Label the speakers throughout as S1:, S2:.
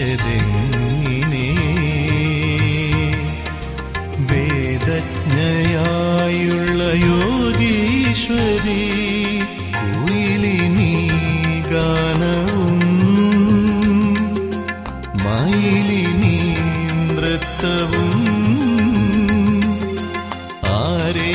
S1: ശീലിച്ചതെങ്ങിനെ വേദജ്ഞയായുള്ള യോഗീശ്വരി കുയിലിനി ഗാനവും മയിലിനി നൃത്തവും ആരെ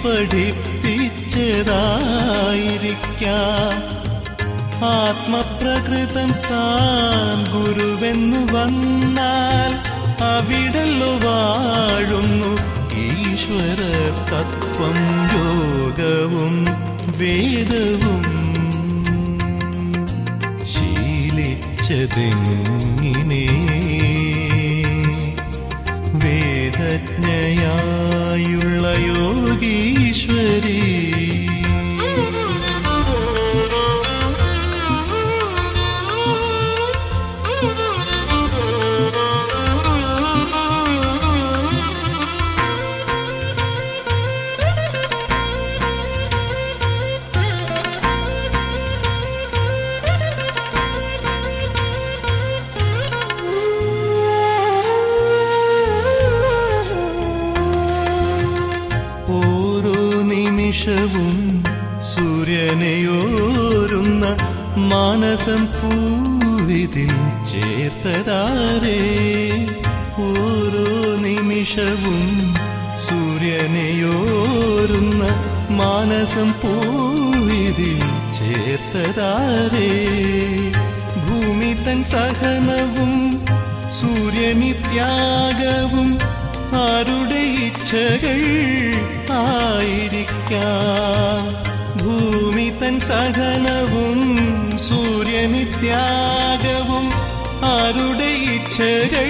S1: പഠിപ്പിച്ചതായിരിക്കാം ആത്മപ്രകൃതം താൻ ഗുരുവെന്നു വന്നാൽ അവിടല്ലോ വാഴുന്നു ഈശ്വര തത്വം യോഗവും വേദവും ശീലിച്ചതെങ്ങിനെ വേദജ്ഞയായുള്ള യോഗീശ്വരി ഓരോ നിമിഷവും സൂര്യനെയോരുന്ന മാനസം പൂവിതിൽ ചേർത്തതാരേ ഓരോ നിമിഷവും സൂര്യനെയോരുന്ന മാനസം പൂവിതിൽ ചേർത്തതാരേ ഭൂമി തൻ സഹനവും സൂര്യനിത്യാഗവും ആരുടെ ഇച്ഛകൾ ആയിരിക്കാം ഭൂമി തൻ സഹനവും സൂര്യനിത്യാഗവും ആരുടെ ഇച്ഛകൾ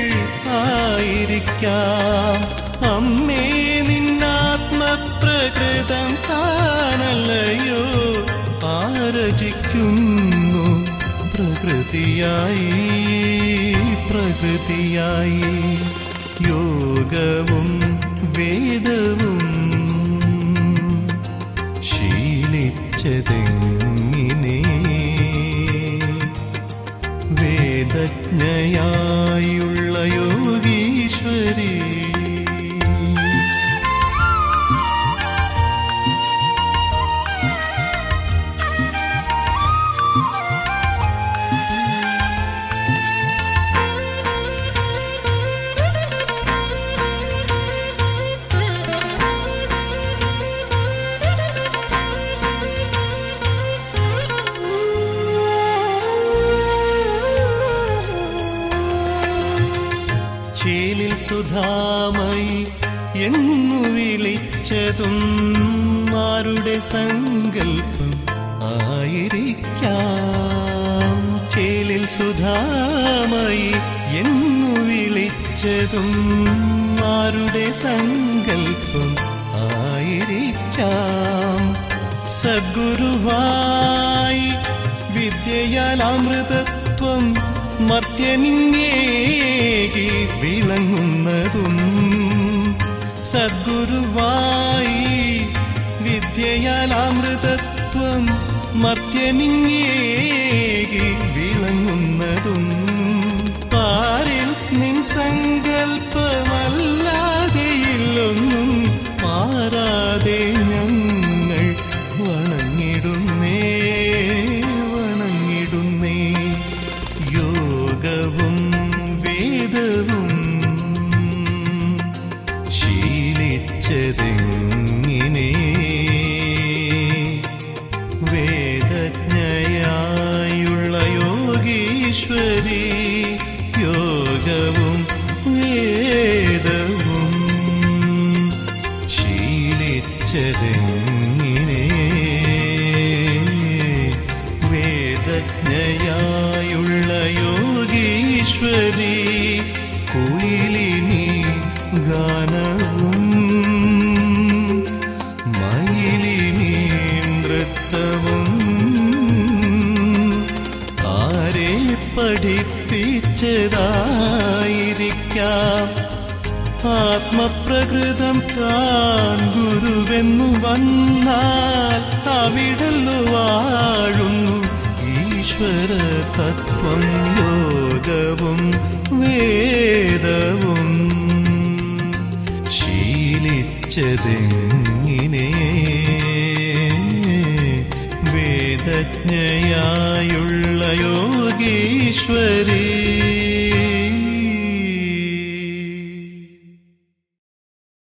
S1: ആയിരിക്കാം അമ്മേ നിന്നാത്മപ്രകൃതം താനല്ലയോ ആരചിക്കുന്നു പ്രകൃതിയായി പ്രകൃതിയായി യോഗവും വേദവും ശീലിച്ചതെങ്ങിനെ വേദജ്ഞയായുള്ള യോഗീശ്വരി ചേലിൽ സുധാമയി എന്നു വിളിച്ചതും ആരുടെ സങ്കല്പം ആയിരിക്കാം ചേലിൽ സുധാമയി എന്നു വിളിച്ചതും ആരുടെ സങ്കല്പം ആയിരിക്കാം സദ്ഗുരുവായി വിദ്യയാൽ അമൃതത്വം മർത്യനിങ്ങേകി വിളങ്ങുന്നതും സദ്ഗുരുവായി വിദ്യയാൽ അമൃതത്വം മർത്യനിങ്ങേകി വിളങ്ങുന്നതും പാരിൽ നിൻ സങ്കൽപ്പമല്ലാതെയില്ലൊന്നും മാറാതെ ഞങ്ങൾ വണങ്ങിടുന്നേ വണങ്ങിടുന്നേ യോഗവും വേദവും ശീലിച്ചതെങ്ങിനെ വേദജ്ഞയായുള്ള യോഗീശ്വരി യോഗവും വേദവും ശീലിച്ചതെങ്ങിനെ വേദജ്ഞയായുള്ള യോഗീശ്വരി കുയിലിനി ഗാനവും മയിലിനി നൃത്തവും ആരെ പഠിപ്പിച്ചതായിരിക്കാം ആത്മപ്രകൃതം താൻ ഗുരുവെന്നു വന്നാൽ അവിടല്ലോ വാഴുന്നു ഈശ്വര തത്വം ലോകവും വേദവും ശീലിച്ചതെങ്ങിനെ വേദജ്ഞ